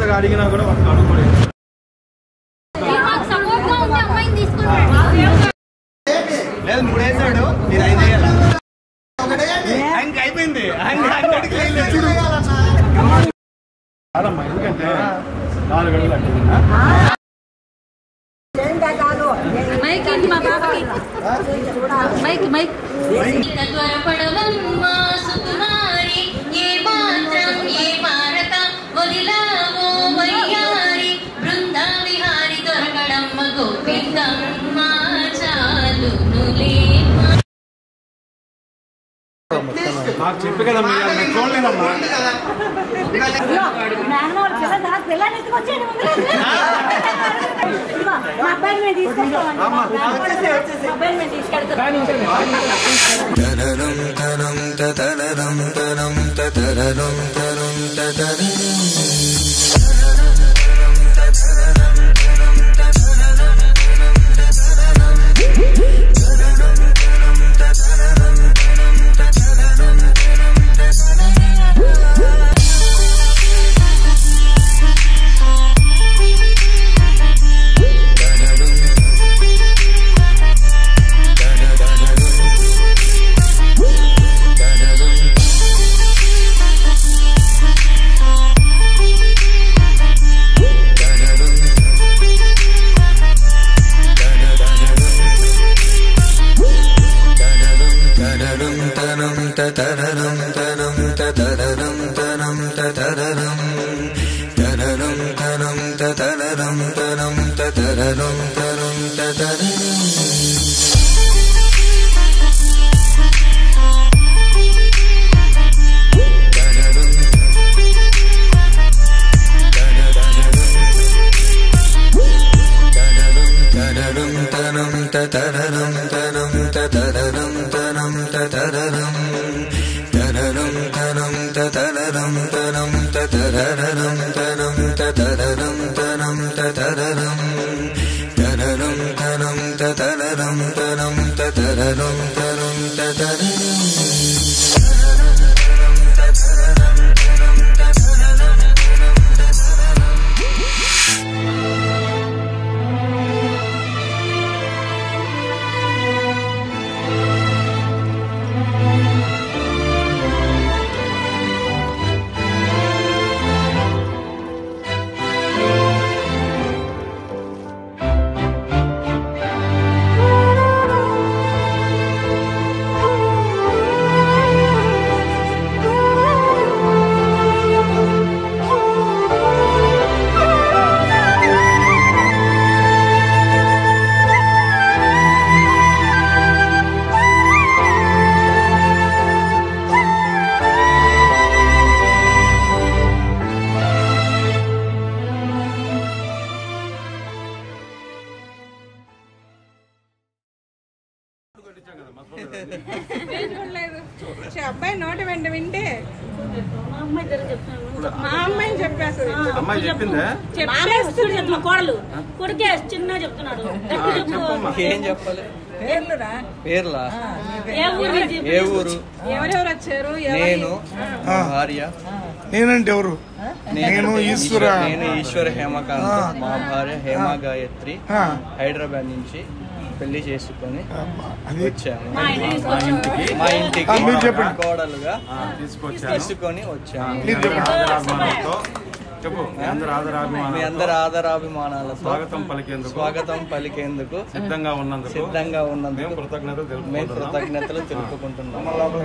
గా అడిగినా కూడా ఒక అడుగులేదు మాకు సపోర్ట్ గా ఉంటే అమ్మాయిని తీసుకుంటాడు లేదు మూడేసాడు మీరు ఐదు వేయాల ఇంక అయిపోయింది ఆయన ఆయన అడిగి వేయలేదు. చూడు కాదమ్మా ఎందుకంటే నాలుగు అడుగులు అడిగినా మైక్ ఏంటి మా బాబాకి మైక్ మైక్ త్వరపడవమ్మా సుకుమారి ఏ మాత్రం ఏ మారక వదిలావో వయ్యారి బృందా విహారి దొరకడమ్మ గోపికమ్మ చాలునులే మాకు చెప్పి కదా మీరు మేము చూడలేదమ్మా మేనమామ పిల్ల దా పిల్లని ఎత్తుకొచ్చేయండి ముందు మా అబ్బాయిని మేము తీసుకెళ్తామండి మా అబ్బాయిని మేము తీసుకెళ్తాం తనరం తనం తతనరం తనం తతనరం తనం తతనం తనరం తనం తతనరం తనం తతనరం తనం తతనరం తనరం తనం తతనరం తనం తతనరం తనం తతనరం తనరం తనం తతనరం తనం తతనరం తనం తతనరం తనరం తనం తతనరం తనం తతనరం తనం తతనరం తనం తతనరం తనరం తనం తతనరం తనం తతనరం తనం తతనరం చూడలేదు అబ్బాయి నోట వెంట వింటే మా అమ్మాయి దగ్గర చెప్తాను మా అమ్మాయి చెప్పేస్తుంది అమ్మాయి చెప్పిందే చెప్పేస్తుంది చెప్పిన కోడలు కొడుకే చిన్న చెప్తున్నాడు గట్టి చెప్పు చెప్పమ్మా ఏం చెప్పాలి పేర్లురా పేర్లా ఏ ఊరు నుంచి చెప్పు. ఏ ఊరు ఎవరెవరు వచ్చారు ఎవరు- నేను మా భార్య నేనంటే ఎవరు నేను ఈశ్వర నేను ఈశ్వర హేమకాంత్ మా భార్య హేమ గాయత్రి ఆ, హైదరాబాద్ నుంచి పెళ్లి చేసుకొని అది వచ్చాను మా ఇంటికి తీసుకొచ్చాము. మా ఇంటికి ఆ, మీరు చెప్పండి. కోడలుగా ఆ, తీసుకొచ్చాను తీసుకొని వచ్చాను మీరు చెప్పండి ఆదరాభిమానంతో చెప్పు మీ అందరూ మీ ఆదరాభిమానంతో అందరి ఆదరాభిమానాలతో స్వాగతం పలికేందుకు స్వాగతం పలికేందుకు సిద్ధంగా ఉన్నందుకు సిద్ధంగా మేము ఉన్నందుకు కృతజ్ఞతలు మేము తెలుపుకుంటున్నాం కృతజ్ఞతలు తెలుపుకుంటున్నాం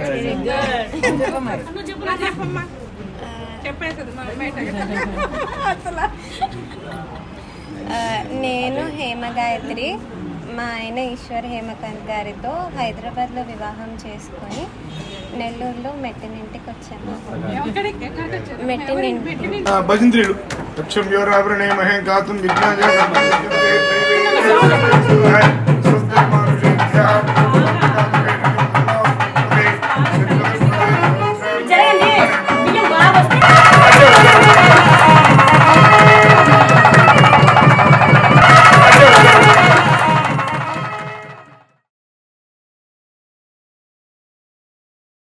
నువ్వు చెప్పు నాకు చెప్పమ్మా చెప్పేస్తుంది మా అమ్మాయి అసలు ఆ, నేను హేమ గాయత్రి మా ఆయన ఈశ్వర్ హేమకాంత్ గారితో హైదరాబాద్లో వివాహం చేసుకొని నెల్లూరులో మెట్టినింటికి వచ్చాము ఎక్కడికి ఎక్కడికి వచ్చారు మెట్టినింటి పెట్టిన ఆ, భజంత్రీయుడు లక్ష్యం యోరాభరణే మహేం కాతుం విజ్ఞాన